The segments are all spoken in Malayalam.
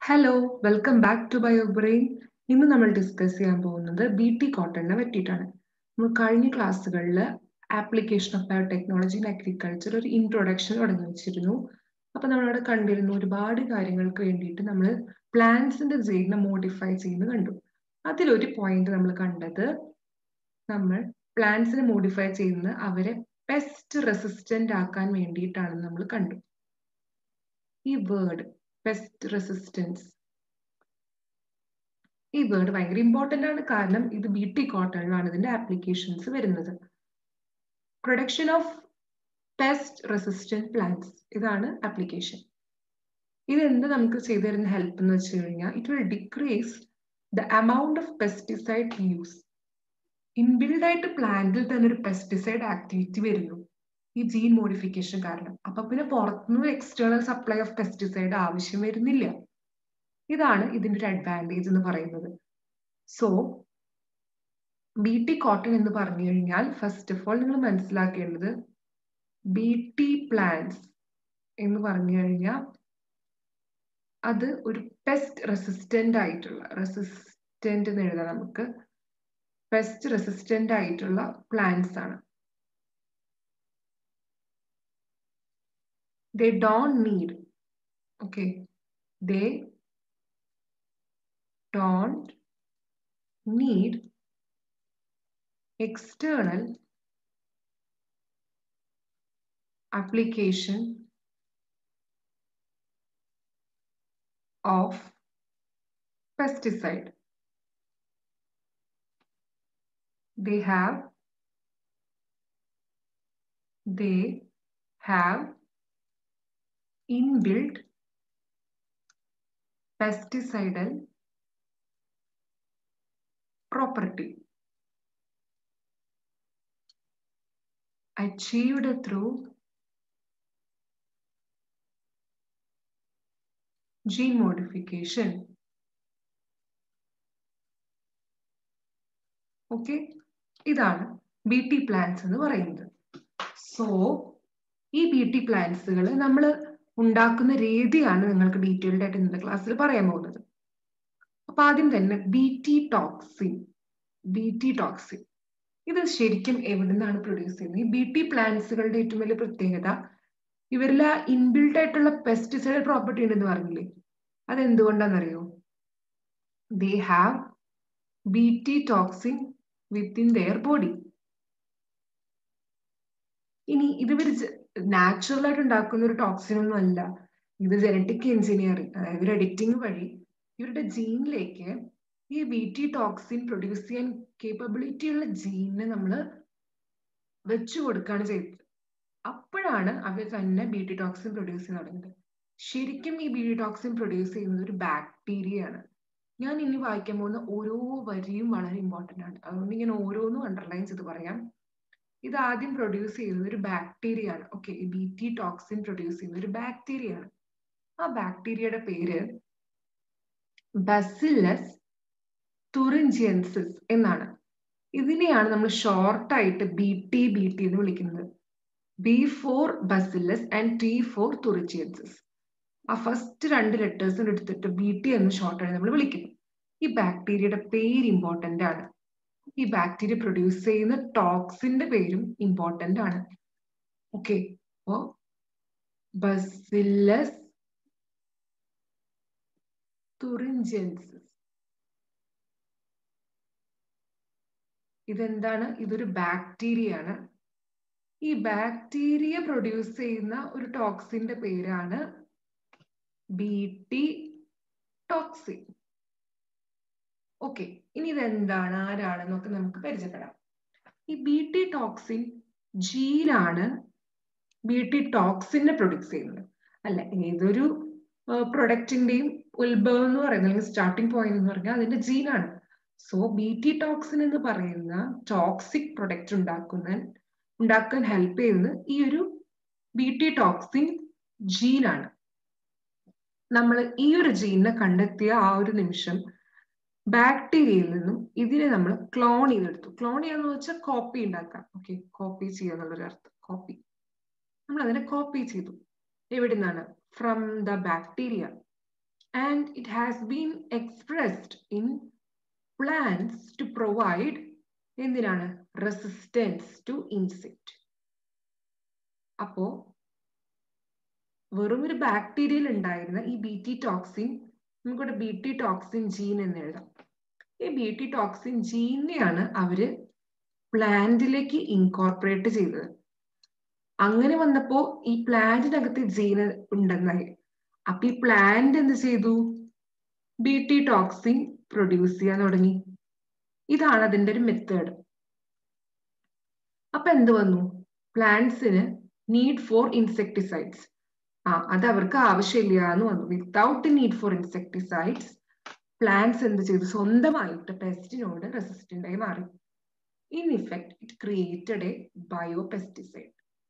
Hello welcome back to Bio Brain ഇന്ന് നമ്മൾ ഡിസ്കസ് ചെയ്യാൻ പോകുന്നത് ബി ടി കോട്ടണിനെ പറ്റിയിട്ടാണ് നമ്മൾ കഴിഞ്ഞ ക്ലാസ്സുകളിൽ application of biotechnology in agriculture ഒരു ഇൻട്രൊഡക്ഷൻ തുടങ്ങി വെച്ചിരുന്നു അപ്പൊ നമ്മളവിടെ കണ്ടിരുന്നു ഒരുപാട് കാര്യങ്ങൾക്ക് വേണ്ടിയിട്ട് നമ്മൾ പ്ലാന്റ്സിന്റെ ജീനെ മോഡിഫൈ ചെയ്യുന്നത് കണ്ടു അതിലൊരു പോയിന്റ് നമ്മൾ കണ്ടത് നമ്മൾ പ്ലാന്റ്സിനെ മോഡിഫൈ ചെയ്യുന്നത് അവരെ പെസ്റ്റ് റെസിസ്റ്റന്റ് ആക്കാൻ വേണ്ടിയിട്ടാണെന്ന് നമ്മൾ കണ്ടു ഈ വേർഡ് പെസ്റ്റ് റെസിസ്റ്റൻസ് ഈ വേർഡ് ഭയങ്കര ഇമ്പോർട്ടന്റ് ആണ് കാരണം ഇത് ബി ടി കോട്ടണിലാണ് ഇതിന്റെ ആപ്ലിക്കേഷൻസ് വരുന്നത് production of pest resistant plants ഇതാണ് ആപ്ലിക്കേഷൻ ഇത് എന്ത് നമുക്ക് ചെയ്തു തരുന്ന ഹെൽപ്പ് എന്ന് വെച്ച് കഴിഞ്ഞാൽ it will decrease the amount of pesticide use inbuild ആയിട്ട് പ്ലാന്റിൽ തന്നെ ഒരു പെസ്റ്റിസൈഡ് ആക്ടിവിറ്റി വരുന്നു ഈ ജീൻ മോഡിഫിക്കേഷൻ കാരണം അപ്പൊ പിന്നെ പുറത്തുനിന്ന് എക്സ്റ്റേണൽ സപ്ലൈ ഓഫ് പെസ്റ്റിസൈഡ് ആവശ്യം വരുന്നില്ല ഇതാണ് ഇതിന്റെ ഒരു അഡ്വാൻറ്റേജ് എന്ന് പറയുന്നത് സോ ബി ടി കോട്ടൺ എന്ന് പറഞ്ഞു കഴിഞ്ഞാൽ ഫസ്റ്റ് ഓഫ് ഓൾ നിങ്ങൾ മനസ്സിലാക്കേണ്ടത് ബി ടി പ്ലാന്റ്സ് എന്ന് പറഞ്ഞു കഴിഞ്ഞാൽ അത് ഒരു പെസ്റ്റ് റെസിസ്റ്റന്റ് ആയിട്ടുള്ള റെസിസ്റ്റന്റ് എന്ന് എഴുതാം നമുക്ക് പെസ്റ്റ് റെസിസ്റ്റന്റ് ആയിട്ടുള്ള പ്ലാന്റ്സ് ആണ് they don't need okay they don't need external application of pesticide they have they have inbuilt pesticidal property achieved through gene modification. Okay ഇതാണ് ബി ടി പ്ലാന്റ്സ് എന്ന് പറയുന്നത് സോ ഈ ബി ടി പ്ലാന്റ്സുകൾ നമ്മൾ ഉണ്ടാക്കുന്ന രീതിയാണ് നിങ്ങൾക്ക് ഡീറ്റെയിൽഡ് ആയിട്ട് ഇന്നത്തെ ക്ലാസ്സിൽ പറയാൻ പോകുന്നത് അപ്പൊ ആദ്യം തന്നെ B T toxin B T toxin ഇത് ശരിക്കും എവിടെ നിന്നാണ് പ്രൊഡ്യൂസ് ചെയ്യുന്നത് ഈ ബി ടി പ്ലാന്റ്സുകളുടെ ഏറ്റവും വലിയ പ്രത്യേകത ഇവരിൽ ആ ഇൻബിൽഡ് ആയിട്ടുള്ള പെസ്റ്റിസൈഡ് പ്രോപ്പർട്ടി ഉണ്ടെന്ന് പറഞ്ഞില്ലേ അത് എന്തുകൊണ്ടാണെന്നറിയോ they have B T toxin within their body ഇനി ഇത് നാച്ചുറൽ ആയിട്ട് ഉണ്ടാക്കുന്ന ഒരു ടോക്സിൻ ഒന്നും അല്ല ഇത് ജനറ്റിക് എഞ്ചിനീയറിംഗ് അതായത് ഒരു എഡിറ്റിംഗ് വഴി ഇവരുടെ ജീനിലേക്ക് ഈ ബി ടി ടോക്സിൻ പ്രൊഡ്യൂസ് ചെയ്യാൻ കേപ്പബിലിറ്റി ഉള്ള ജീനിനെ നമ്മൾ വെച്ചു കൊടുക്കുകയാണ് ചെയ്തത് അപ്പോഴാണ് അവർ തന്നെ ബി ടി ടോക്സിൻ പ്രൊഡ്യൂസ് ചെയ്യാൻ തുടങ്ങിയത് ശരിക്കും ഈ ബി ടി ടോക്സിൻ പ്രൊഡ്യൂസ് ചെയ്യുന്നത് ഒരു ബാക്ടീരിയ ആണ് ഞാൻ ഇനി വായിക്കാൻ പോകുന്ന ഓരോ വരിയും വളരെ ഇമ്പോർട്ടന്റ് ആണ് അതുകൊണ്ട് ഇങ്ങനെ ഓരോന്നും അണ്ടർലൈൻ ചെയ്ത് പറയാം ഇത് ആദ്യം പ്രൊഡ്യൂസ് ചെയ്യുന്നത് ഒരു ബാക്ടീരിയ ആണ് ഓക്കെ ഈ ബി ടി ടോക്സിൻ പ്രൊഡ്യൂസ് ചെയ്യുന്ന ഒരു ബാക്ടീരിയ ആണ് ആ ബാക്ടീരിയയുടെ പേര് ബസിലസ് തുറിഞ്ചിയൻസിസ് എന്നാണ് ഇതിനെയാണ് നമ്മൾ ഷോർട്ടായിട്ട് ബി ടി ബി ടി എന്ന് വിളിക്കുന്നത് B for Bacillus and T for thuringiensis ആ ഫസ്റ്റ് രണ്ട് ലെറ്റേഴ്സും എടുത്തിട്ട് ബി ടി എന്ന് ഷോർട്ടായിട്ട് നമ്മൾ വിളിക്കുന്നു ഈ ബാക്ടീരിയയുടെ പേര് ഇമ്പോർട്ടന്റ് ആണ് ഈ ബാക്ടീരിയ പ്രൊഡ്യൂസ് ചെയ്യുന്ന ടോക്സിന്റെ പേരും ഇമ്പോർട്ടന്റ് ആണ് ഓക്കെ അപ്പോ ബസില്ലസ് തുറിഞ്ചൻസിസ് ഇതെന്താണ് ഇതൊരു ബാക്ടീരിയ ആണ് ഈ ബാക്ടീരിയ പ്രൊഡ്യൂസ് ചെയ്യുന്ന ഒരു ടോക്സിന്റെ പേരാണ് ബി ടി ടോക്സിൻ ഓക്കെ ഇനി ഇതെന്താണ് ആരാണെന്നൊക്കെ നമുക്ക് പരിചയപ്പെടാം ഈ ബി ടി ടോക്സിൻ ജീനാണ് ബി ടി ടോക്സിനെ പ്രൊഡ്യൂസ് ചെയ്യുന്നത് അല്ല ഏതൊരു പ്രൊഡക്റ്റിന്റെയും ഉത്ഭവം എന്ന് പറയുന്നത് അല്ലെങ്കിൽ സ്റ്റാർട്ടിംഗ് പോയിന്റ് എന്ന് പറഞ്ഞാൽ അതിന്റെ ജീനാണ് സോ ബി ടി ടോക്സിൻ എന്ന് പറയുന്ന ടോക്സിക് പ്രൊഡക്റ്റ് ഉണ്ടാക്കുന്ന ഉണ്ടാക്കാൻ ഹെൽപ്പ് ചെയ്യുന്നത് ഈ ഒരു ബി ടി ടോക്സിൻ ജീനാണ് നമ്മൾ ഈ ഒരു ജീനിനെ കണ്ടെത്തിയ ആ ഒരു നിമിഷം ബാക്ടീരിയയിൽ നിന്നും ഇതിനെ നമ്മൾ ക്ലോൺ ചെയ്തെടുത്തു ക്ലോൺ ചെയ്യാന്ന് വെച്ചാൽ കോപ്പി ഉണ്ടാക്കാം ഓക്കെ കോപ്പി ചെയ്യുക എന്നുള്ളൊരു അർത്ഥം കോപ്പി നമ്മൾ അതിനെ കോപ്പി ചെയ്തു എവിടെ നിന്നാണ് from the bacteria and it has been expressed in plants to provide എന്തിനാണ് റെസിസ്റ്റൻസ് ടു ഇൻസെക്ട് അപ്പോ വെറും ഒരു ബാക്ടീരിയയിൽ ഉണ്ടായിരുന്ന ഈ ബി ടി ടോക്സിൻ നമുക്കിവിടെ ബി ടി ടോക്സിൻ ജീൻ എന്ന് എഴുതാം ഈ ബി ടി ടോക്സിൻ ജീനെയാണ് അവര് പ്ലാന്റിലേക്ക് ഇൻകോർപ്പറേറ്റ് ചെയ്തത് അങ്ങനെ വന്നപ്പോ ഈ പ്ലാന്റിനകത്ത് ജീന് ഉണ്ടെന്നായി അപ്പൊ ഈ പ്ലാന്റ് എന്ത് ചെയ്തു ബി ടി ടോക്സിൻ പ്രൊഡ്യൂസ് ചെയ്യാൻ തുടങ്ങി ഇതാണ് അതിന്റെ ഒരു മെത്തേഡ് അപ്പൊ എന്ത് വന്നു പ്ലാന്റ്സിന് നീഡ് ഫോർ ഇൻസെക്ടിസൈഡ്സ് ആ അത് അവർക്ക് ആവശ്യമില്ല എന്ന് വന്നു without need for insecticides plants എന്ത് ചെയ്തു സ്വന്തമായിട്ട് പെസ്റ്റിനോട് റെസിസ്റ്റന്റ് ആയി മാറി in effect it created a bio pesticide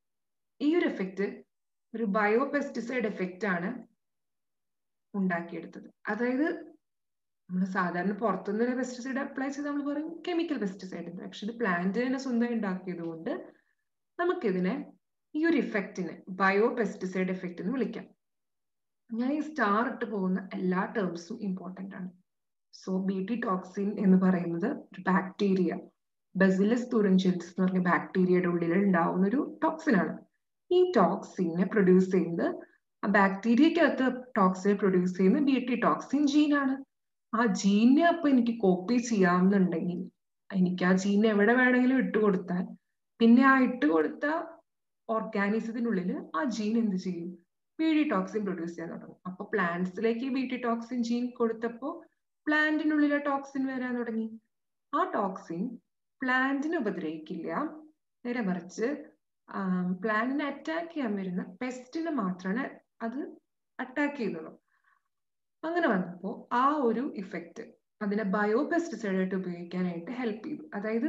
ഈ ഒരു എഫക്റ്റ് ഒരു ബയോ പെസ്റ്റിസൈഡ് എഫക്റ്റ് ആണ് ഉണ്ടാക്കിയെടുത്തത് അതായത് നമ്മൾ സാധാരണ പുറത്തുനിന്ന് ഒരു പെസ്റ്റിസൈഡ് അപ്ലൈ ചെയ്ത് നമ്മൾ പറയും കെമിക്കൽ പെസ്റ്റിസൈഡ് പക്ഷെ ഇത് പ്ലാന്റ് തന്നെ സ്വന്തം ഉണ്ടാക്കിയത് കൊണ്ട് നമുക്കിതിനെ ഈ ഒരു ഇഫക്റ്റിന് ബയോ പെസ്റ്റിസൈഡ് എഫക്റ്റ് എന്ന് വിളിക്കാം ഞാൻ ഈ സ്റ്റാർ ഇട്ട് പോകുന്ന എല്ലാ ടേംസും ഇമ്പോർട്ടൻ്റ് ആണ് സോ ബി ടി ടോക്സിൻ എന്ന് പറയുന്നത് ഒരു ബാക്ടീരിയ ബസിലസ് തുറഞ്ചൻസ് എന്ന് പറഞ്ഞ ബാക്ടീരിയയുടെ ഉള്ളിൽ ഉണ്ടാവുന്ന ഒരു ടോക്സിൻ ആണ് ഈ ടോക്സിനെ പ്രൊഡ്യൂസ് ചെയ്യുന്നത് ആ ബാക്ടീരിയക്കകത്ത് ടോക്സിനെ പ്രൊഡ്യൂസ് ചെയ്യുന്ന ബി ടി ടോക്സിൻ ജീനാണ് ആ ജീനെ അപ്പൊ എനിക്ക് കോപ്പി ചെയ്യാമെന്നുണ്ടെങ്കിൽ എനിക്ക് ആ ജീൻ എവിടെ വേണമെങ്കിലും ഇട്ട് കൊടുത്താൽ പിന്നെ ആ ഇട്ട് കൊടുത്ത ഓർഗാനിസത്തിനുള്ളിൽ ആ ജീൻ എന്ത് ചെയ്യും ബി ടി ടോക്സിൻ പ്രൊഡ്യൂസ് ചെയ്യാൻ തുടങ്ങും അപ്പൊ പ്ലാന്റ്സിലേക്ക് ബി ടി ടോക്സിൻ ജീൻ കൊടുത്തപ്പോ പ്ലാന്റിനുള്ളിലെ ടോക്സിൻ വരാൻ തുടങ്ങി ആ ടോക്സിൻ പ്ലാന്റിനെ ഉപദ്രവിക്കില്ല നേരെ മറിച്ച് പ്ലാന്റിനെ അറ്റാക്ക് ചെയ്യാൻ വരുന്ന പെസ്റ്റിനെ മാത്രമാണ് അത് അറ്റാക്ക് ചെയ്യുന്നത് അങ്ങനെ വന്നപ്പോ ആ ഒരു ഇഫക്റ്റ് അതിനെ ബയോ പെസ്റ്റിസൈഡ് ആയിട്ട് ഉപയോഗിക്കാനായിട്ട് ഹെൽപ്പ് ചെയ്തു അതായത്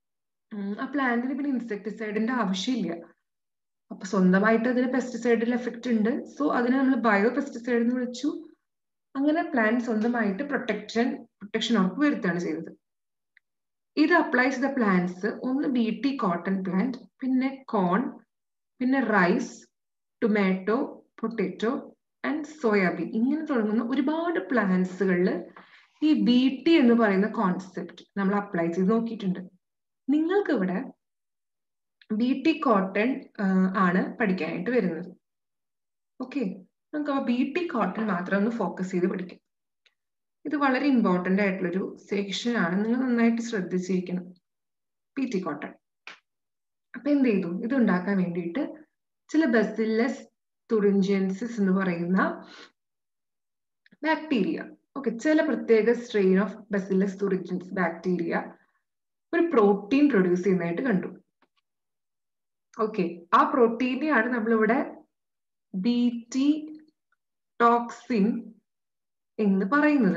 ആ പ്ലാന്റിന് പിന്നെ ഇൻസെക്ടിസൈഡിന്റെ ആവശ്യമില്ല അപ്പൊ സ്വന്തമായിട്ട് അതിന് പെസ്റ്റിസൈഡിൽ എഫക്റ്റ് ഉണ്ട് സോ അതിനെ നമ്മൾ ബയോ പെസ്റ്റിസൈഡ് എന്ന് വിളിച്ചു അങ്ങനെ പ്ലാന്റ് സ്വന്തമായിട്ട് പ്രൊട്ടക്ഷൻ പ്രൊട്ടക്ഷൻ ഉറപ്പ് വരുത്തുകയാണ് ചെയ്തത് ഇത് അപ്ലൈ ചെയ്ത പ്ലാന്റ്സ് ഒന്ന് ബി ടി കോട്ടൺ പ്ലാന്റ് പിന്നെ കോൺ പിന്നെ rice tomato potato and soybean ഇങ്ങനെ തുടങ്ങുന്ന ഒരുപാട് പ്ലാന്റ്സുകളിൽ ഈ ബി ടി എന്ന് പറയുന്ന കോൺസെപ്റ്റ് നമ്മൾ അപ്ലൈ ചെയ്ത് നോക്കിയിട്ടുണ്ട് നിങ്ങൾക്ക് ഇവിടെ ബി ടി കോട്ടൺ ആണ് പഠിക്കാനായിട്ട് വരുന്നത് ഓക്കെ നമുക്ക് ആ ബി ടി കോട്ടൺ മാത്രം ഒന്ന് ഫോക്കസ് ചെയ്ത് പഠിക്കാം ഇത് വളരെ ഇമ്പോർട്ടൻ്റ് ആയിട്ടുള്ളൊരു സെക്ഷൻ ആണ് നിങ്ങൾ നന്നായിട്ട് ശ്രദ്ധിച്ചിരിക്കണം ബി ടി കോട്ടൺ അപ്പൊ എന്ത് ചെയ്തു ഇത് ഉണ്ടാക്കാൻ വേണ്ടിയിട്ട് ചില ബസില്ലസ് തുറിഞ്ചൻസിസ് എന്ന് പറയുന്ന ബാക്ടീരിയ ഓക്കെ ചില പ്രത്യേക strain of Bacillus thuringiensis bacteria ഒരു പ്രോട്ടീൻ പ്രൊഡ്യൂസ് ചെയ്യുന്നതായിട്ട് കണ്ടു ഓക്കെ ആ പ്രോട്ടീനെയാണ് നമ്മളിവിടെ ബി ടി ടോക്സിൻ എന്ന് പറയുന്നത്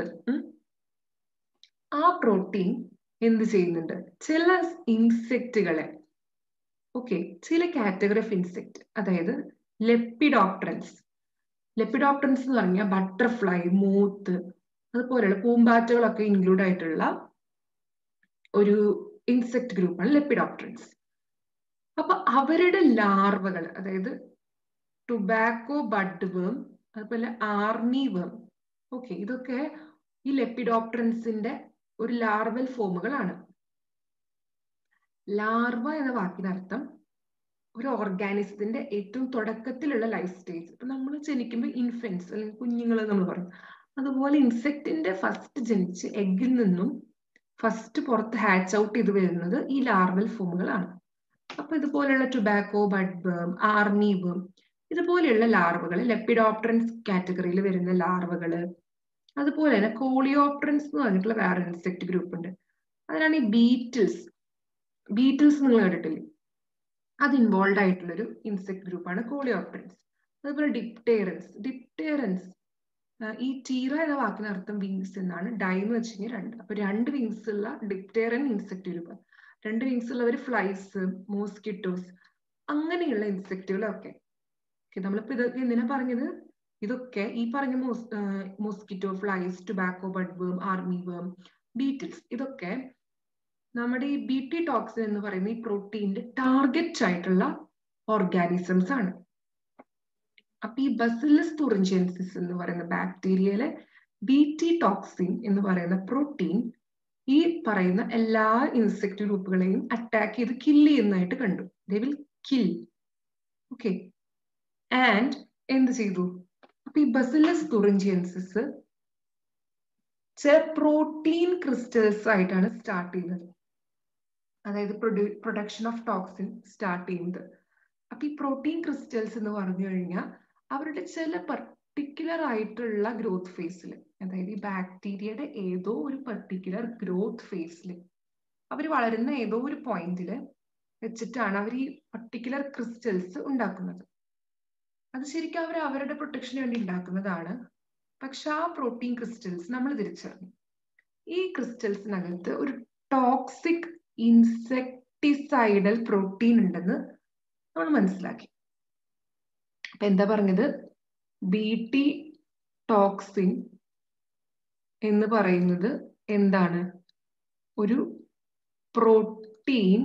ആ പ്രോട്ടീൻ എന്ത് ചെയ്യുന്നുണ്ട് ചില ഇൻസെക്റ്റുകളെ ഓക്കെ ചില കാറ്റഗറി ഓഫ് ഇൻസെക്ട് അതായത് ലെപ്പിഡോപ്റ്ററൻസ് ലെപ്പിഡോപ്റ്ററൻസ് എന്ന് പറഞ്ഞാൽ ബട്ടർഫ്ലൈ മൂത്ത് അതുപോലെയുള്ള പൂമ്പാറ്റകളൊക്കെ ഇൻക്ലൂഡ് ആയിട്ടുള്ള ഒരു ഇൻസെക്ട് ഗ്രൂപ്പാണ് ലെപ്പിഡോപ്റ്ററൻസ് അപ്പൊ അവരുടെ ലാർവകൾ അതായത് ടുബാക്കോ ബഡ് വേം അതുപോലെ ആർമി വേം ഓക്കെ ഇതൊക്കെ ഈ ലെപ്പിഡോപ്റ്ററൻസിന്റെ ഒരു ലാർവൽ ഫോമുകളാണ് ലാർവ എന്ന വാക്കിനർത്ഥം ഒരു ഓർഗാനിസത്തിന്റെ ഏറ്റവും തുടക്കത്തിലുള്ള ലൈഫ് സ്റ്റേജ് ഇപ്പൊ നമ്മൾ ജനിക്കുമ്പോൾ ഇൻഫൻസ് അല്ലെങ്കിൽ കുഞ്ഞുങ്ങൾ നമ്മൾ പറയും അതുപോലെ ഇൻസെക്റ്റിന്റെ ഫസ്റ്റ് ജനിച്ച് എഗ്ഗിൽ നിന്നും ഫസ്റ്റ് പുറത്ത് ഹാച്ച് ഔട്ട് ചെയ്ത് വരുന്നത് ഈ ലാർവൽ ഫോമുകളാണ് അപ്പൊ ഇതുപോലെയുള്ള tobacco bud worm army worm ഇതുപോലെയുള്ള ലാർവകൾ ലെപ്പിഡോപ്റ്ററൻസ് കാറ്റഗറിയിൽ വരുന്ന ലാർവകള് അതുപോലെ തന്നെ കോളിയോപ്റ്ററൻസ് എന്ന് പറഞ്ഞിട്ടുള്ള വേറെ ഇൻസെക്ട് ഗ്രൂപ്പ് ഉണ്ട് അതിനാണ് ഈ ബീറ്റിൽസ് ബീറ്റിൽസ് നിങ്ങൾ കേട്ടിട്ടില്ലേ അത് ഇൻവോൾവ് ആയിട്ടുള്ളൊരു ഇൻസെക്ട് ഗ്രൂപ്പാണ് കോളിയോപ്റ്ററൻസ് അതുപോലെ ഡിപ്റ്റേറൻസ് ഡിപ്റ്റേറൻസ് ഈ ടീറ എന്ന വാക്കിന് അർത്ഥം വിങ്സ് എന്നാണ് ഡൈ എന്ന് വെച്ച് കഴിഞ്ഞാൽ രണ്ട് അപ്പൊ രണ്ട് വിങ്സ് ഉള്ള ഡിപ്റ്റേറൻ ഇൻസെക്ട് ഗ്രൂപ്പ് രണ്ട് വിങ്സ് ഉള്ളവർ ഫ്ലൈസ് മോസ്കിറ്റോസ് അങ്ങനെയുള്ള ഇൻസെക്റ്റുകളൊക്കെ നമ്മളിപ്പോ ഇതൊക്കെ എന്തിനാ പറഞ്ഞത് ഇതൊക്കെ ഈ പറഞ്ഞ മോസ് mosquito flies tobacco bud worm army worm beetles ഇതൊക്കെ നമ്മുടെ ഈ ബി ടി ടോക്സിൻ എന്ന് പറയുന്ന ഈ പ്രോട്ടീന്റെ ടാർഗറ്റ് ആയിട്ടുള്ള ഓർഗാനിസംസ് ആണ് അപ്പൊ ഈ ബസിലസ് തുറിഞ്ചിയൻസിസ് എന്ന് പറയുന്ന ബാക്ടീരിയയിലെ ബി ടി ടോക്സിൻ എന്ന് പറയുന്ന പ്രോട്ടീൻ ഈ പറയുന്ന എല്ലാ ഇൻസെക്ട് ഗ്രൂപ്പുകളെയും അറ്റാക്ക് ചെയ്ത് കില്ല് ചെയ്യുന്നതായിട്ട് കണ്ടു they will kill okay and എന്ത് ചെയ്തു അപ്പൊ ഈ ബസിലസ് തുറിഞ്ചിയൻസിസ് ചില പ്രോട്ടീൻ ക്രിസ്റ്റൽസ് ആയിട്ടാണ് സ്റ്റാർട്ട് ചെയ്യുന്നത് അതായത് പ്രൊഡക്ഷൻ ഓഫ് ടോക്സിൻ സ്റ്റാർട്ട് ചെയ്യുന്നത് അപ്പൊ ഈ പ്രോട്ടീൻ ക്രിസ്റ്റൽസ് എന്ന് പറഞ്ഞു കഴിഞ്ഞാൽ അവരുടെ ചില പർട്ടിക്കുലർ ആയിട്ടുള്ള ഗ്രോത്ത് ഫേസിൽ അതായത് ഈ ബാക്ടീരിയയുടെ ഏതോ ഒരു പർട്ടിക്കുലർ ഗ്രോത്ത് ഫേസിൽ അവർ വളരുന്ന ഏതോ ഒരു പോയിന്റിൽ വെച്ചിട്ടാണ് അവർ ഈ പർട്ടിക്കുലർ ക്രിസ്റ്റൽസ് ഉണ്ടാക്കുന്നത് അത് ശരിക്കും അവർ അവരുടെ പ്രൊട്ടക്ഷന് വേണ്ടി ഉണ്ടാക്കുന്നതാണ് പക്ഷെ ആ പ്രോട്ടീൻ ക്രിസ്റ്റൽസ് നമ്മൾ തിരിച്ചറിഞ്ഞു ഈ ക്രിസ്റ്റൽസിനകത്ത് ഒരു ടോക്സിക് ഇൻസെക്ടിസൈഡൽ പ്രോട്ടീൻ ഉണ്ടെന്ന് നമ്മൾ മനസ്സിലാക്കി അപ്പൊ എന്താ പറഞ്ഞത് ബി ടി ടോക്സിൻ എന്ന് പറയുന്നത് എന്താണ് ഒരു പ്രോട്ടീൻ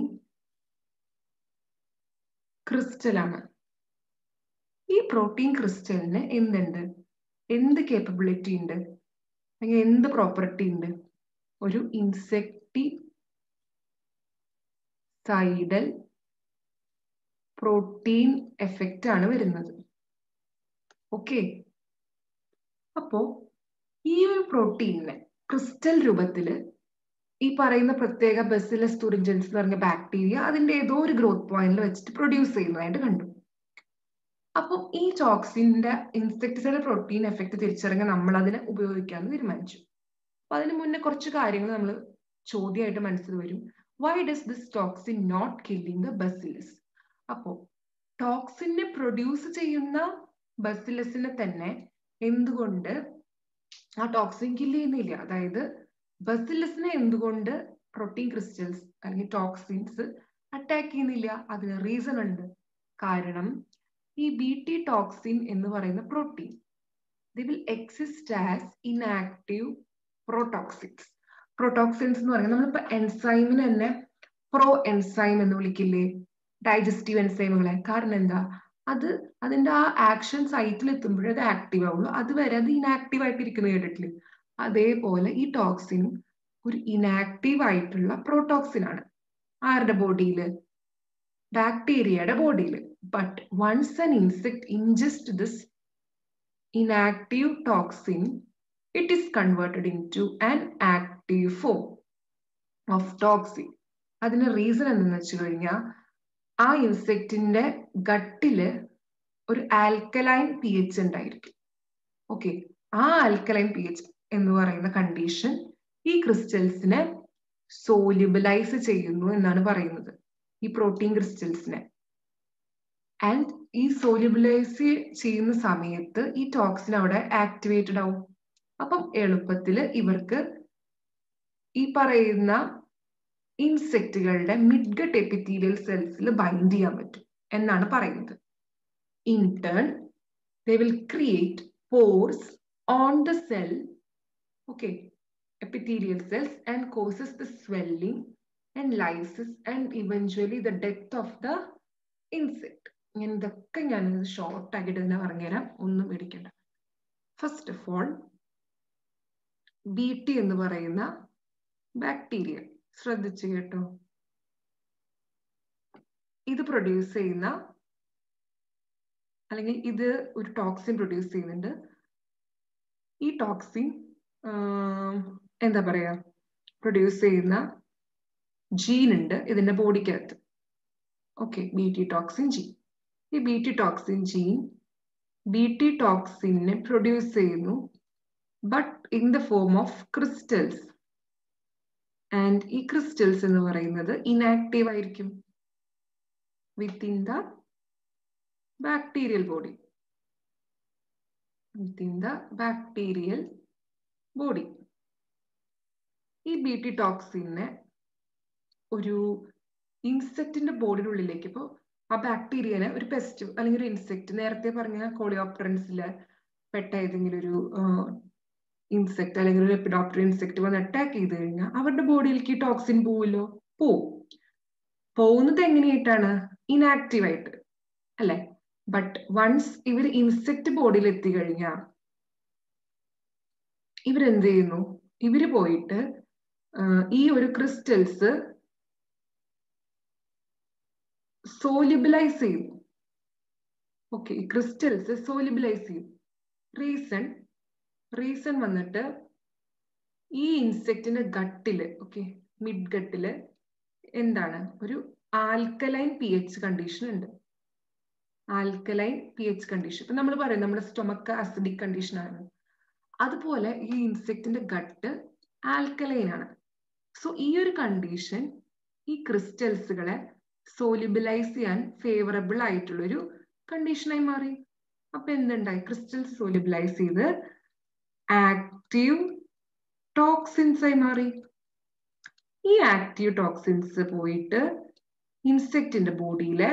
ക്രിസ്റ്റലാണ് ഈ പ്രോട്ടീൻ ക്രിസ്റ്റലിന് എന്തുണ്ട് എന്ത് കേപ്പബിലിറ്റി ഉണ്ട് അല്ലെങ്കിൽ എന്ത് പ്രോപ്പർട്ടി ഉണ്ട് ഒരു ഇൻസെക്ടി സൈഡൽ പ്രോട്ടീൻ എഫക്റ്റ് ആണ് വരുന്നത് ഓക്കെ അപ്പോ ഈ ഒരു പ്രോട്ടീനിനെ ക്രിസ്റ്റൽ രൂപത്തില് ഈ പറയുന്ന പ്രത്യേക ബസിലസ് തുറിഞ്ചൻസ് എന്ന് പറഞ്ഞ ബാക്ടീരിയ അതിന്റെ ഏതോ ഒരു ഗ്രോത്ത് പോയിന്റിൽ വെച്ചിട്ട് പ്രൊഡ്യൂസ് ചെയ്യുന്നതായിട്ട് കണ്ടു അപ്പം ഈ ടോക്സിന്റെ ഇൻസെക്ടിസൈഡ് പ്രോട്ടീൻ എഫക്ട് തിരിച്ചറിഞ്ഞ് നമ്മൾ അതിനെ ഉപയോഗിക്കാമെന്ന് തീരുമാനിച്ചു അപ്പൊ അതിന് മുന്നേ കുറച്ച് കാര്യങ്ങൾ നമ്മൾ ചോദ്യമായിട്ട് മനസ്സിൽ വരും why does this toxin not killing the Bacillus അപ്പോ ടോക്സിനെ പ്രൊഡ്യൂസ് ചെയ്യുന്ന ബസിലസിനെ തന്നെ എന്തുകൊണ്ട് ആ ടോക്സിൻ കില്ല് ചെയ്യുന്നില്ല അതായത് ബസിലസിനെ എന്തുകൊണ്ട് പ്രോട്ടീൻ ക്രിസ്റ്റൽസ് അല്ലെങ്കിൽ ടോക്സിൻസ് അറ്റാക്ക് ചെയ്യുന്നില്ല അതിന് റീസൺ ഉണ്ട് കാരണം ഈ ബി ടി ടോക്സിൻ എന്ന് പറയുന്ന protein the will exist as inactive protoxins protoxins എന്ന് പറയുന്നത് നമ്മളിപ്പോ എൻസൈമിന് തന്നെ പ്രോ എൻസൈം എന്ന് വിളിക്കില്ലേ ഡൈജസ്റ്റീവ് എൻസൈമുകളെ കാരണം എന്താ അത് അതിന്റെ ആ ആക്ഷൻ സൈറ്റിൽ എത്തുമ്പോഴേ അത് ആക്റ്റീവ് ആവുള്ളൂ അതുവരെ അത് ഇനാക്റ്റീവ് ആയിട്ട് ഇരിക്കുന്നത് കേട്ടിട്ടില്ലേ അതേപോലെ ഈ ടോക്സിനും ഒരു ഇനാക്റ്റീവ് ആയിട്ടുള്ള പ്രോടോക്സിൻ ആണ് ആരുടെ ബോഡിയിൽ ബാക്ടീരിയയുടെ ബോഡിയിൽ but once an insect ingest this inactive toxin it is converted in to an active form of toxin അതിന് റീസൺ എന്തെന്ന് വെച്ച് കഴിഞ്ഞാൽ ആ ഇൻസെക്റ്റിന്റെ ഗട്ടില് ഒരു ആൽക്കലൈൻ പി എച്ച് ഉണ്ടായിരിക്കും ഓക്കെ ആ ആൽക്കലൈൻ പി എച്ച് എന്ന് പറയുന്ന കണ്ടീഷൻ ഈ ക്രിസ്റ്റൽസിനെ സോല്യുബിലൈസ് ചെയ്യുന്നു എന്നാണ് പറയുന്നത് ഈ പ്രോട്ടീൻ ക്രിസ്റ്റൽസിനെ ആൻഡ് ഈ സോല്യുബിലൈസ് ചെയ്യുന്ന സമയത്ത് ഈ ടോക്സിൻ അവിടെ ആക്ടിവേറ്റഡ് ആവും അപ്പം എളുപ്പത്തിൽ ഇവർക്ക് ഈ പറയുന്ന ഇൻസെക്റ്റുകളുടെ മിഡ്ഗട്ട് എപ്പിത്തീരിയൽ സെൽസിൽ ബൈൻഡ് ചെയ്യാൻ പറ്റും എന്നാണ് പറയുന്നത് in turn they will create pores on the cell okay epithelial cells and causes the swelling and lysis and eventually the death of the insect. ഞാൻ ഇതൊക്കെ ഞാൻ ഷോർട്ട് ആക്കിയിട്ട് തന്നെ പറഞ്ഞുതരാം ഒന്നും പേടിക്കണ്ട first of all B T എന്ന് പറയുന്ന ബാക്ടീരിയ ശ്രദ്ധിച്ചു കേട്ടോ ഇത് പ്രൊഡ്യൂസ് ചെയ്യുന്ന അല്ലെങ്കിൽ ഇത് ഒരു ടോക്സിൻ പ്രൊഡ്യൂസ് ചെയ്യുന്നുണ്ട് ഈ ടോക്സിൻ എന്താ പറയാ പ്രൊഡ്യൂസ് ചെയ്യുന്ന ജീൻ ഉണ്ട് ഇതിന്റെ ബോഡിക്കകത്ത് okay B T toxin gene ഈ B T toxin gene B T ടോക്സിനെ പ്രൊഡ്യൂസ് ചെയ്യുന്നു but in the form of crystals and ഈ ക്രിസ്റ്റൽസ് എന്ന് പറയുന്നത് ഇനാക്റ്റീവ് ആയിരിക്കും within the bacterial body within the bacterial body ഈ ബി ടി ടോക്സിനെ ഒരു ഇൻസെക്റ്റിന്റെ ബോഡിയുടെ ഉള്ളിലേക്ക് ഇപ്പോൾ ആ ബാക്ടീരിയനെ ഒരു പെസ്റ്റ് അല്ലെങ്കിൽ ഒരു ഇൻസെക്ട് നേരത്തെ പറഞ്ഞ കോളിയോപ്റ്ററൻസില് പെട്ട ഏതെങ്കിലും ഒരു ഇൻസെക്ട് അല്ലെങ്കിൽ ഒരു എപ്പിഡോപ്റ്റർ ഇൻസെക്ട് വന്ന് അറ്റാക്ക് ചെയ്ത് കഴിഞ്ഞാൽ അവരുടെ ബോഡിയിലേക്ക് ഈ ടോക്സിൻ പോവില്ലോ പോവും പോകുന്നത് എങ്ങനെയായിട്ടാണ് ഇനാക്റ്റീവ് ആയിട്ട് അല്ലെ ബട്ട് വൺസ് ഇവർ ഇൻസെക്ട് ബോഡിയിൽ എത്തിക്കഴിഞ്ഞാൽ ഇവരെന്ത് ചെയ്യുന്നു ഇവര് പോയിട്ട് ഈ ഒരു ക്രിസ്റ്റൽസ് സോലിബിലൈസ് ചെയ്യും ഓക്കെ ഈ ക്രിസ്റ്റൽസ് സോലിബിലൈസ് ചെയ്യും റീസൺ റീസൺ വന്നിട്ട് ഈ ഇൻസെക്റ്റിന്റെ ഗട്ടില് ഓക്കെ മിഡ് ഗട്ടില് എന്താണ് ഒരു ആൽക്കലൈൻ പി എച്ച് കണ്ടീഷൻ ഉണ്ട് ആൽക്കലൈൻ പി എച്ച് കണ്ടീഷൻ ഇപ്പൊ നമ്മൾ പറയും നമ്മുടെ സ്റ്റൊമക്ക് അസിഡിക് കണ്ടീഷൻ ആണ് അതുപോലെ ഈ ഇൻസെക്റ്റിന്റെ ഗട്ട് ആൽക്കലൈൻ ആണ് സോ ഈ ഒരു കണ്ടീഷൻ ഈ ക്രിസ്റ്റൽസുകളെ സോലിബിലൈസ് ചെയ്യാൻ ഫേവറബിൾ ആയിട്ടുള്ള ഒരു കണ്ടീഷനായി മാറി അപ്പൊ എന്തുണ്ടായി ക്രിസ്റ്റൽസ് സോലിബിലൈസ് ചെയ്ത് ആക്റ്റീവ് ടോക്സിൻസ് ആയി മാറി ഈ ആക്റ്റീവ് ടോക്സിൻസ് പോയിട്ട് ഇൻസെക്റ്റിന്റെ ബോഡിയിലെ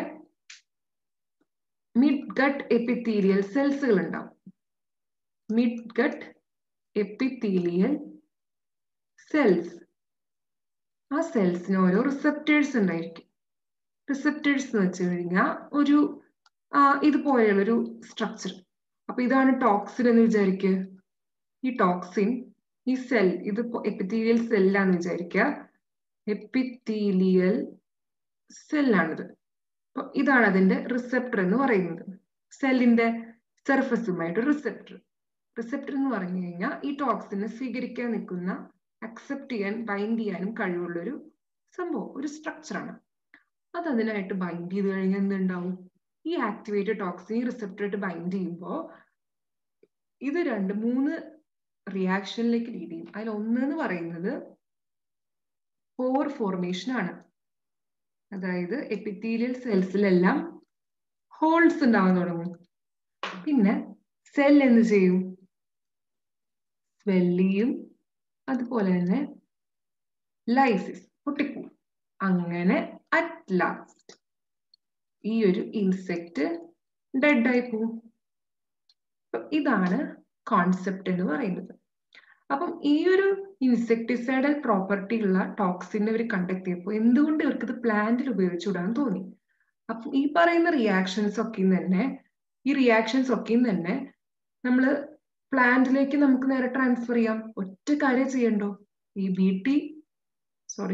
മിഡ് ഗട്ട് എപ്പിത്തീരിയൽ സെൽസുകൾ ഉണ്ടാവും മിഡ് ഗട്ട് എപ്പിത്തീലിയൽ സെൽസ് ആ സെൽസിന് ഓരോ റിസപ്റ്റേഴ്സ് ഉണ്ടായിരിക്കും റിസപ്റ്റേഴ്സ് എന്ന് വെച്ച് കഴിഞ്ഞാൽ ഒരു ഇതുപോലെയുള്ള ഒരു സ്ട്രക്ചർ അപ്പൊ ഇതാണ് ടോക്സിൻ എന്ന് വിചാരിക്കുക ഈ ടോക്സിൻ ഈ സെൽ ഇത് എപ്പിത്തീലിയൽ സെല്ലാന്ന് വിചാരിക്കുക എപ്പിത്തീലിയൽ സെല്ലാണിത് അപ്പൊ ഇതാണ് അതിന്റെ റിസപ്റ്റർ എന്ന് പറയുന്നത് സെല്ലിന്റെ സർഫസുമായിട്ട് റിസപ്റ്റർ റിസപ്റ്റർ എന്ന് പറഞ്ഞു കഴിഞ്ഞാൽ ഈ ടോക്സിനെ സ്വീകരിക്കാൻ നിൽക്കുന്ന അക്സെപ്റ്റ് ചെയ്യാൻ ബൈൻഡ് ചെയ്യാനും കഴിവുള്ള ഒരു സംഭവം ഒരു സ്ട്രക്ചറാണ് അത് അതിനായിട്ട് ബൈൻഡ് ചെയ്ത് കഴിഞ്ഞാൽ എന്തുണ്ടാവും ഈ ആക്ടിവേറ്റഡ് ടോക്സിൻ റിസപ്റ്ററായിട്ട് ബൈൻഡ് ചെയ്യുമ്പോൾ ഇത് രണ്ട് മൂന്ന് റിയാക്ഷനിലേക്ക് ലീഡ് ചെയ്യും അതിൽ ഒന്ന് എന്ന് പറയുന്നത് പോർ ഫോർമേഷൻ ആണ് അതായത് എപ്പിത്തീലിയൽ സെൽസിലെല്ലാം ഹോൾസ് ഉണ്ടാവാൻ തുടങ്ങും പിന്നെ സെൽ എന്ത് ചെയ്യും സ്വെല്ലിയും അതുപോലെ തന്നെ ലൈസിസ് പൊട്ടിപ്പോവും അങ്ങനെ അറ്റ് ലാസ്റ്റ് ഈ ഒരു ഇൻസെക്ട് ഡെഡ് ആയി പോവും ഇതാണ് കോൺസെപ്റ്റ് എന്ന് പറയുന്നത് അപ്പം ഈ ഒരു ഇൻസെക്ടിസൈഡൽ പ്രോപ്പർട്ടി ഉള്ള ടോക്സിനെ ഇവർ കണ്ടക്ട് ചെയ്യപ്പോൾ എന്തുകൊണ്ട് ഇവർക്ക് ഇത് പ്ലാന്റിൽ ഉപയോഗിച്ചുവിടാൻ തോന്നി അപ്പം ഈ പറയുന്ന റിയാക്ഷൻസ് ഒക്കെ തന്നെ ഈ റിയാക്ഷൻസ് ഒക്കെ തന്നെ നമ്മൾ പ്ലാന്റിലേക്ക് നമുക്ക് നേരെ ട്രാൻസ്ഫർ ചെയ്യാം ഒറ്റ കാര്യം ചെയ്യണ്ടോ ഈ ബി ടി സോറി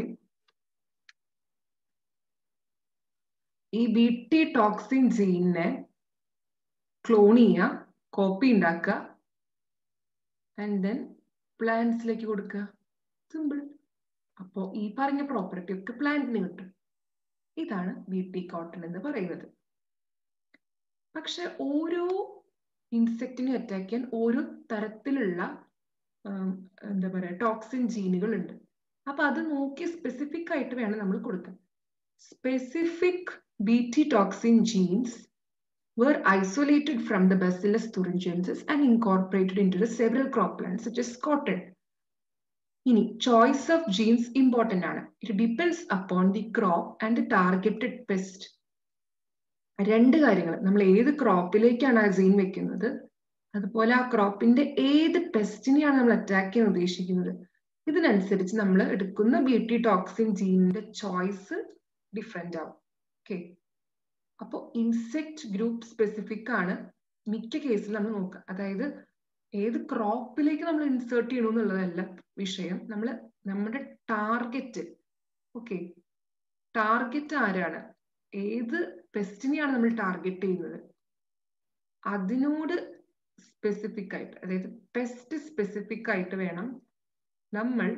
ഈ ബി ടി ടോക്സിൻ ജീനിനെ ക്ലോൺ ചെയ്യുക കോപ്പി ഉണ്ടാക്കുക ആൻഡ് ദെൻ പ്ലാന്റ്സിലേക്ക് കൊടുക്കുക സിമ്പിൾ അപ്പോ ഈ പറഞ്ഞ പ്രോപ്പർട്ടി ഒക്കെ പ്ലാന്റിന് കിട്ടും ഇതാണ് ബി ടി കോട്ടൺ എന്ന് പറയുന്നത് പക്ഷെ ഓരോ ഇൻസെക്റ്റിനെ അറ്റാക്ക് ചെയ്യാൻ ഓരോ തരത്തിലുള്ള എന്താ പറയാ ടോക്സിൻ ജീനുകൾ ഉണ്ട് അപ്പൊ അത് നോക്കി സ്പെസിഫിക് ആയിട്ട് വേണം നമ്മൾ കൊടുക്കാൻ specific B T toxin genes were isolated from the Bacillus thuringiensis and incorporated into the several crop plants such as cotton. ഇനി ചോയ്സ് ഓഫ് ജീൻസ് ഇമ്പോർട്ടൻ്റ് ആണ് it depends upon the crop and the targeted pest രണ്ട് കാര്യങ്ങൾ നമ്മൾ ഏത് ക്രോപ്പിലേക്കാണ് ആ ജീൻ വെക്കുന്നത് അതുപോലെ ആ ക്രോപ്പിന്റെ ഏത് പെസ്റ്റിനെയാണ് നമ്മൾ അറ്റാക്ക് ചെയ്യാൻ ഉദ്ദേശിക്കുന്നത് ഇതിനനുസരിച്ച് നമ്മൾ എടുക്കുന്ന ബ്യൂട്ടി ടോക്സിൻ ജീനിന്റെ ചോയ്സ് ഡിഫറെന്റ് ആവും ഓക്കെ അപ്പോൾ ഇൻസെക്ട് ഗ്രൂപ്പ് സ്പെസിഫിക് ആണ് മിക്ക കേസിൽ നമ്മൾ നോക്കുക അതായത് ഏത് ക്രോപ്പിലേക്ക് നമ്മൾ ഇൻസേർട്ട് ചെയ്യണു എന്നുള്ളതല്ല വിഷയം നമ്മൾ നമ്മുടെ ടാർഗറ്റ് ഓക്കെ ടാർഗറ്റ് ആരാണ് ഏത് പെസ്റ്റിനെയാണ് നമ്മൾ ടാർഗറ്റ് ചെയ്യുന്നത് അതിനോട് സ്പെസിഫിക് ആയിട്ട് അതായത് പെസ്റ്റ് സ്പെസിഫിക് ആയിട്ട് വേണം നമ്മൾ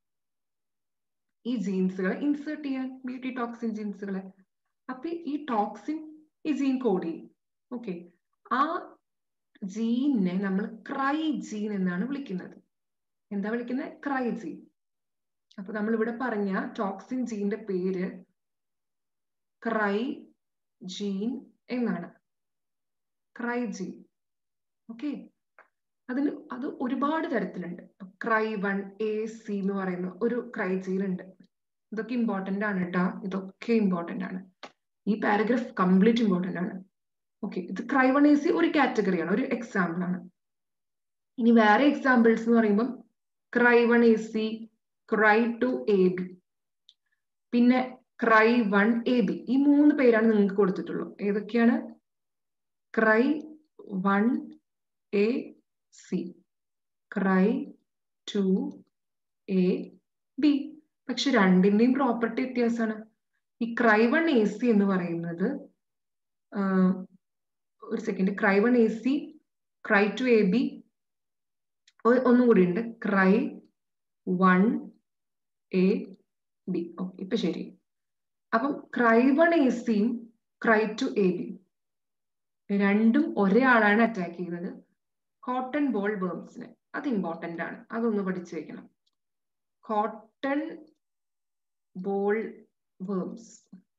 ഈ ജീൻസുകളെ ഇൻസേർട്ട് ചെയ്യാൻ ബ്യൂട്ടി ടോക്സിൻ ജീൻസുകളെ അപ്പൊ ഈ ടോക്സിൻ ഈ ജീൻ കോഡ് ചെയ്യും ഓക്കെ ആ ജീനെ നമ്മൾ ക്രൈ ജീൻ എന്നാണ് വിളിക്കുന്നത് എന്താ വിളിക്കുന്നത് ക്രൈ ജീൻ അപ്പൊ നമ്മൾ ഇവിടെ പറഞ്ഞ ടോക്സിൻ ജീന്റെ പേര് ക്രൈ ജീൻ എന്നാണ് ക്രൈ ജീൻ ഓക്കെ അതിന് അത് ഒരുപാട് തരത്തിലുണ്ട് ക്രൈ വൺ എ സി എന്ന് പറയുന്ന ഒരു ക്രൈ ജീൻ ഉണ്ട് ഇതൊക്കെ ഇമ്പോർട്ടന്റ് ആണ് കേട്ടോ ഇതൊക്കെ ഇമ്പോർട്ടന്റ് ആണ് ഈ പാരഗ്രാഫ് കംപ്ലീറ്റ് ഇമ്പോർട്ടന്റ് ആണ് ഓക്കെ ഇത് ക്രൈ വൺ എ സി ഒരു കാറ്റഗറിയാണ് ഒരു എക്സാമ്പിൾ ആണ് ഇനി വേറെ എക്സാമ്പിൾസ് എന്ന് പറയുമ്പോൾ cry one A C cry two A B പിന്നെ ക്രൈ വൺ എ ബി ഈ മൂന്ന് പേരാണ് നിങ്ങൾക്ക് കൊടുത്തിട്ടുള്ളൂ ഏതൊക്കെയാണ് cry one A C cry two A B പക്ഷെ രണ്ടിന്റെയും പ്രോപ്പർട്ടി വ്യത്യാസമാണ് ഈ ക്രൈ വൺ എ സി എന്ന് പറയുന്നത് ഒരു second cry one A C cry two A B ഒന്നും കൂടി ഉണ്ട് cry one A B okay ഇപ്പൊ ശരി അപ്പം ക്രൈ വൺ എ സിയും ക്രൈ ടു എ ബി രണ്ടും ഒരേ ആളാണ് അറ്റാക്ക് ചെയ്യുന്നത് കോട്ടൺ ബോൾ വേംസിന് അത് ഇമ്പോർട്ടന്റ് ആണ് അതൊന്ന് പഠിച്ചു വെക്കണം കോട്ടൺ ബോൾ വേംസ്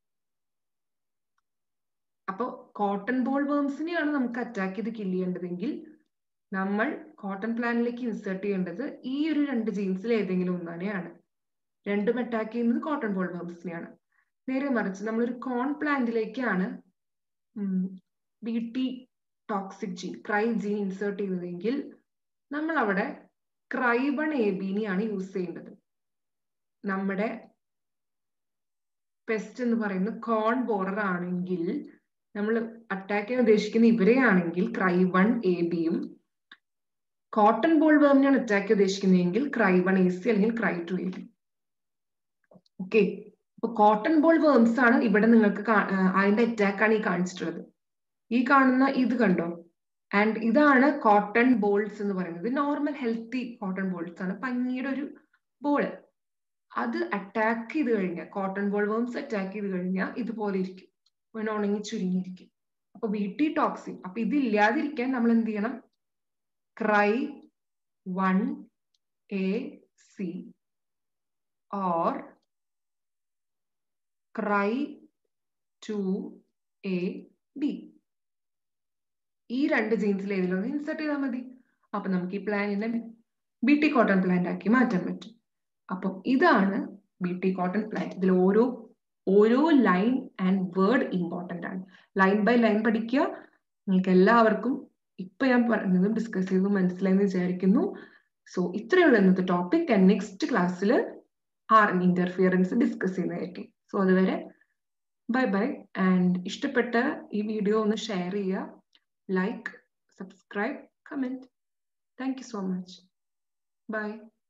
അപ്പൊ കോട്ടൺ ബോൾ വേംസിനെയാണ് നമുക്ക് അറ്റാക്ക് ചെയ്ത് കില്ല് ചെയ്യേണ്ടതെങ്കിൽ നമ്മൾ കോട്ടൺ പ്ലാന്റിലേക്ക് ഇൻസേർട്ട് ചെയ്യേണ്ടത് ഈ ഒരു രണ്ട് ജീൻസിൽ ഏതെങ്കിലും ഒന്നാനെയാണ് രണ്ടും അറ്റാക്ക് ചെയ്യുന്നത് കോട്ടൺ ബോൾ വേംസിനെയാണ് നേരെ മറിച്ച് നമ്മളൊരു കോൺ പ്ലാന്റിലേക്കാണ് B T toxic gene cry gene insert ചെയ്യുന്നതെങ്കിൽ നമ്മൾ അവിടെ ക്രൈബൺ എ ബിനെയാണ് യൂസ് ചെയ്യേണ്ടത് നമ്മുടെ പെസ്റ്റ് എന്ന് പറയുന്നത് കോൺ ബോറർ ആണെങ്കിൽ നമ്മൾ അറ്റാക്ക് ചെയ്യാൻ ഉദ്ദേശിക്കുന്ന ഇവരെയാണെങ്കിൽ ക്രൈ വൺ എ ബിയും കോട്ടൺ ബോൾ വേമിനെയാണ് അറ്റാക്ക് ഉദ്ദേശിക്കുന്നതെങ്കിൽ ക്രൈ വൺ എ സി അല്ലെങ്കിൽ cry two A B okay അപ്പൊ കോട്ടൺ ബോൾ വേംസ് ആണ് ഇവിടെ നിങ്ങൾക്ക് അതിന്റെ അറ്റാക്ക് ആണ് ഈ കാണിച്ചിട്ടുള്ളത് ഈ കാണുന്ന ഇത് കണ്ടോ ആൻഡ് ഇതാണ് കോട്ടൺ ബോൾസ് എന്ന് പറയുന്നത് നോർമൽ ഹെൽത്തി കോട്ടൺ ബോൾസ് ആണ് പഞ്ഞിയുടെ ഒരു ബോൾ അത് അറ്റാക്ക് ചെയ്ത് കഴിഞ്ഞാൽ കോട്ടൺ ബോൾ വേംസ് അറ്റാക്ക് ചെയ്ത് കഴിഞ്ഞാൽ ഇതുപോലെ ഇരിക്കും ഇങ്ങനെ ഉണങ്ങി ചുരുങ്ങിയിരിക്കും അപ്പൊ ബി ടി ടോക്സിൻ അപ്പൊ ഇത് ഇല്ലാതിരിക്കാൻ നമ്മൾ എന്ത് ചെയ്യണം cry one A C or cry two A B ഈ രണ്ട് ജീൻസിൽ ഏതിലൊന്ന് ഇൻസെർട്ട് ചെയ്താൽ മതി അപ്പൊ നമുക്ക് ഈ പ്ലാനിനെ ബി ടി കോട്ടൺ പ്ലാന്റ് ആക്കി മാറ്റാൻ പറ്റും അപ്പം ഇതാണ് ബി ടി കോട്ടൺ പ്ലാന്റ് ഇതിൽ ഓരോ ഓരോ ലൈൻ ആൻഡ് വേർഡ് ഇമ്പോർട്ടൻ്റ് ആണ് ലൈൻ ബൈ ലൈൻ പഠിക്കുക നിങ്ങൾക്ക് എല്ലാവർക്കും ഇപ്പൊ ഞാൻ പറഞ്ഞതും ഡിസ്കസ് ചെയ്തതും മനസ്സിലായെന്ന് വിചാരിക്കുന്നു സോ ഇത്രയുള്ള ഇന്നത്തെ ടോപ്പിക് ആൻഡ് നെക്സ്റ്റ് ക്ലാസ്സിൽ ആർ ഇന്റർഫിയറൻസ് ഡിസ്കസ് ചെയ്യുന്നതായിരിക്കും സോ അതുവരെ ബൈ ബൈ ആൻഡ് ഇഷ്ടപ്പെട്ട ഈ വീഡിയോ ഒന്ന് ഷെയർ ചെയ്യുക like, subscribe, comment. Thank you so much. Bye.